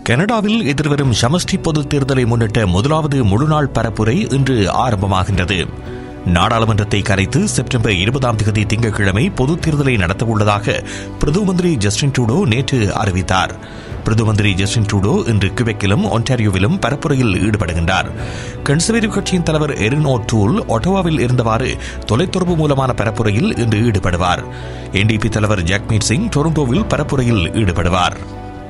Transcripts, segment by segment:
கனடாவில் எதிர்வரும் சமஷ்டி பொதுத் தேர்தலை முன்னிட்ட முதலாவது முழுநாள் பரப்புரை இன்று ஆரம்பமாகின்றது நாடாளுமன்றத்தை கரைத்து செப்டம்பர் இருபதாம் தேதி திங்கட்கிழமை பொதுத் தேர்தலை நடத்தவுள்ளதாக பிரதம மந்திரி ஜஸ்டின் ட்ரூடோ நேற்று அறிவித்தார் பிரதம மந்திரி ஜஸ்டின் ட்ரூடோ இன்று கியூபெக்கிலும் ஒன்டாரியோவிலும் பரப்புரையில் ஈடுபடுகின்றார் கன்சர்வேட்டிவ் கட்சியின் தலைவர் எரின் ஓ டூல் ஒட்டோவாவில் இருந்தவாறு தொலைத்தொடர்பு மூலமான பரப்புரையில் இன்று ஈடுபடுவார் என்டிபி தலைவர் ஜக்மீத் சிங் டொரண்டோவில் பரப்புரையில் ஈடுபடுவார்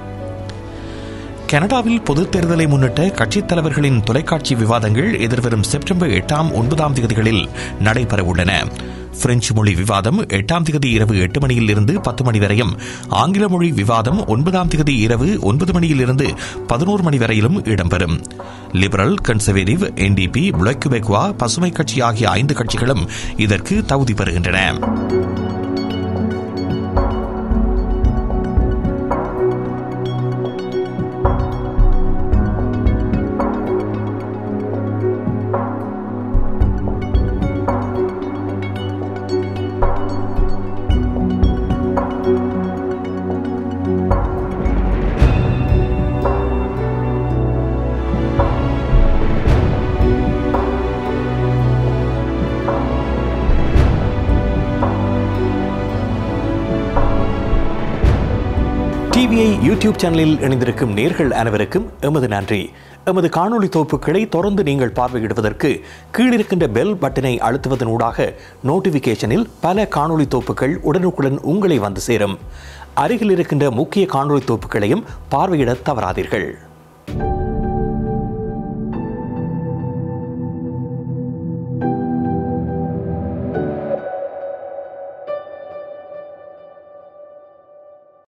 கனடாவில் பொதுத் தேர்தலை முன்னிட்ட கட்சித் தலைவர்களின் தொலைக்காட்சி விவாதங்கள் எதிர்வரும் செப்டம்பர் எட்டாம் ஒன்பதாம் தேதிகளில் நடைபெறவுள்ளன பிரெஞ்சு மொழி விவாதம் எட்டாம் தேதி இரவு எட்டு மணியில் இருந்து பத்து மணி வரையும் ஆங்கில மொழி விவாதம் ஒன்பதாம் தேதி இரவு ஒன்பது மணியில் இருந்து பதினோரு மணி வரையிலும் இடம்பெறும் liberal conservative NDP bloc Quebecois பசுமை கட்சி ஆகிய ஐந்து கட்சிகளும் இதற்கு தகுதி பெறுகின்றன டிவிஐ யூடியூப் சேனலில் இணைந்திருக்கும் நேர்கள் அனைவருக்கும் எமது நன்றி எமது காணொளி தொகுப்புகளை தொடர்ந்து நீங்கள் பார்வையிடுவதற்கு கீழிருக்கின்ற பெல் பட்டனை அழுத்துவதன் ஊடாக நோட்டிபிகேஷனில் பல காணொளி தொகுப்புகள் உடனுக்குடன் உங்களை வந்து சேரும் அருகில் இருக்கின்ற முக்கிய காணொளி தொகுப்புகளையும் பார்வையிட தவறாதீர்கள்